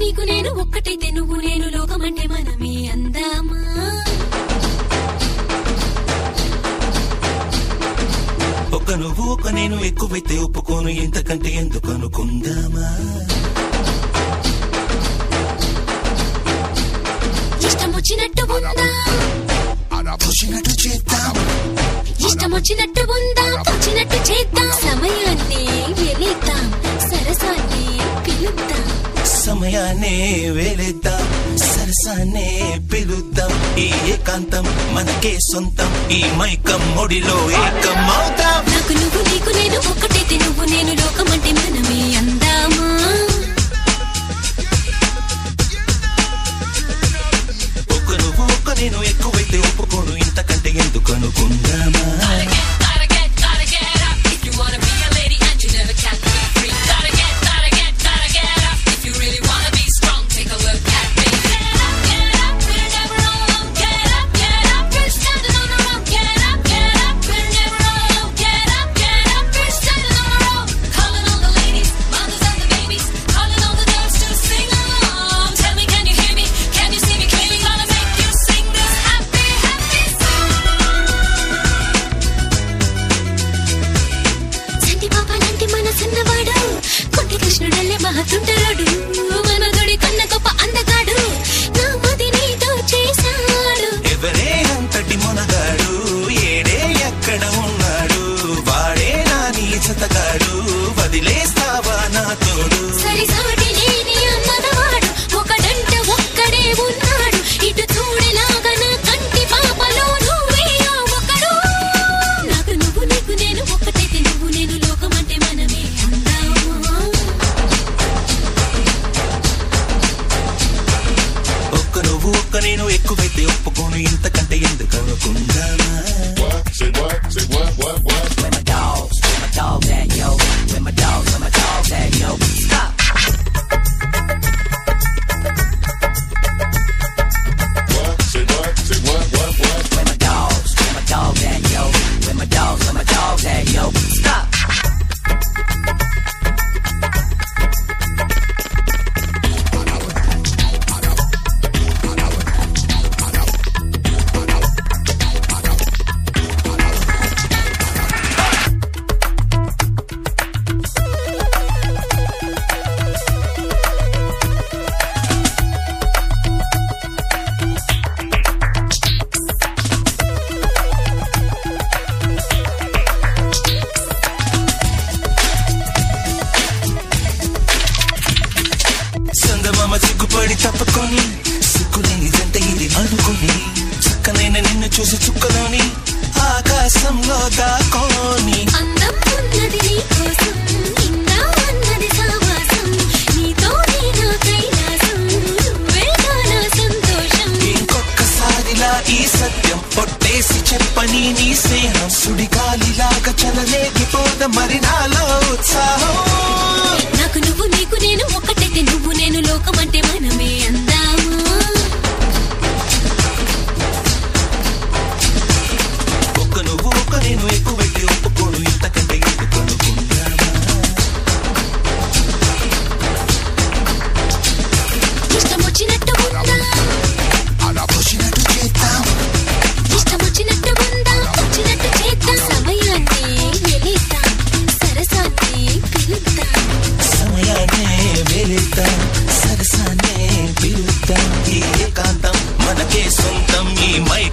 నీకు నేను ఒక్కటైతే నువ్వు నేను లోకమంటే మనమే అందామా ఒక నువ్వు ఒక నేను ఎక్కువైతే ఒప్పుకోను ఇంతకంటే ఎందుకు అనుకుందామా ఇష్టం వచ్చినట్టు ఉందా పుచ్చినట్టు చేద్దాం ఇష్టం వచ్చినట్టు ఉందా వచ్చినట్టు చేద్దాం సమయాన్ని వెలిద్దాం సరసాన్ని పిలుద్దాం సమయాన్నే వేలేద్దాం సరసాన్నే పిలుద్దాం ఈ ఏకాంతం మనకే సొంతం ఈ మైకం మొడిలో ఏకం అవుతాం నాకు నువ్వు నీకు నేను ఒక్కటైతే నువ్వు నేను లోకమంటే మనమే అందామా ఒక నువ్వు ఒక నేను ఎక్కువైతే ఒప్పుకోను ఇంతకంటే ఎందుకు అనుకుందామా Gotta get, gotta get up if you wanna be a lady and you never can be free. Gotta get, gotta get, gotta get up if you really wanna be strong. Take a look at me. Get up, get up, we're never alone. Get up, get up, we're standing on our own. Get up, get up, we're never alone. Get up, get up, we're standing on our own. Calling all the ladies, mothers and the babies, calling all the girls to sing along. Tell me, can you hear me? Can you see me clearly? Gonna make you sing this happy, happy song. సంటి పాప లాంటి మన సన్నవాడు కొంటి కృష్ణుడల్లే మహతుంటరాడు మనదుడి కన్న గొప్ప అందగాడు నా మది నీతో చేశాడు ఎవరే అంతటి మునగాడు ఏడే ఎక్కడ ఉన్నాడు వాడే నా నీ జతగాడు వదిలేస్తావా నా తోడు సరి సాటి లేని అమ్మదవాడు ఒకడంట ఒక్కడే ఉన్నాడు ఇటు చూడేలాగా నా కంటి పాపలో నువ్వే ఆ ఒకడు నాకు నువ్వు నీకు నేను ఒక్కటైతే నువ్వు నేను లోకమంటే మనమే అందామా ఒక్క నువ్వు ఒక్క నేను ఎక్కువైతే ఒప్పుకోను ఇంతకంటే ఎందుకు అనుకుందామా Say what? Say what? What? What? What? Say what? Say what? What? What? సందమామ సిగ్గుపడి తప్పుకొని సిగ్గులేని జంట ఇది అనుకొని చక్కనైన నిన్ను చూసి చుక్కలోని ఆకాశంలో దాకోని అందం ఉన్నది నీ కోసం నిండా అన్నది సావాసం నీతోనే నా కైలాసం నువ్వేగా నా సంతోషం ఇంకొక్కసారిలా ఈ సత్యం పొట్టేసి చెప్పని నీ స్నేహం సుడిగాలిలాగా చలలేగిపోద మరి నాలో ఉత్సాహం నాకు నువ్వు నీకు నేను ఒక్కటైతే నువ్వు నేను లోకమంటే మనమే అందామా ఒక్క నువ్వు ఒక్క నేను ఎక్కువైతే ఒప్పుకోను ఇంతకంటే ఎందుకు అనుకుందామా ఇష్టం వచ్చినట్టు ఉందా అలా పుచ్చినట్టు చేద్దాం ఇష్టం వచ్చినట్టు ఉందా వచ్చినట్టు చేద్దాం సమయాన్ని వెలిద్దాం సరసాన్ని పిలుద్దాం సమయాన్నే వెళిద్దాం సరసాన్నే పిలుద్దాం ఈ ఏకాంతం మనకే సొంతం ఈ మై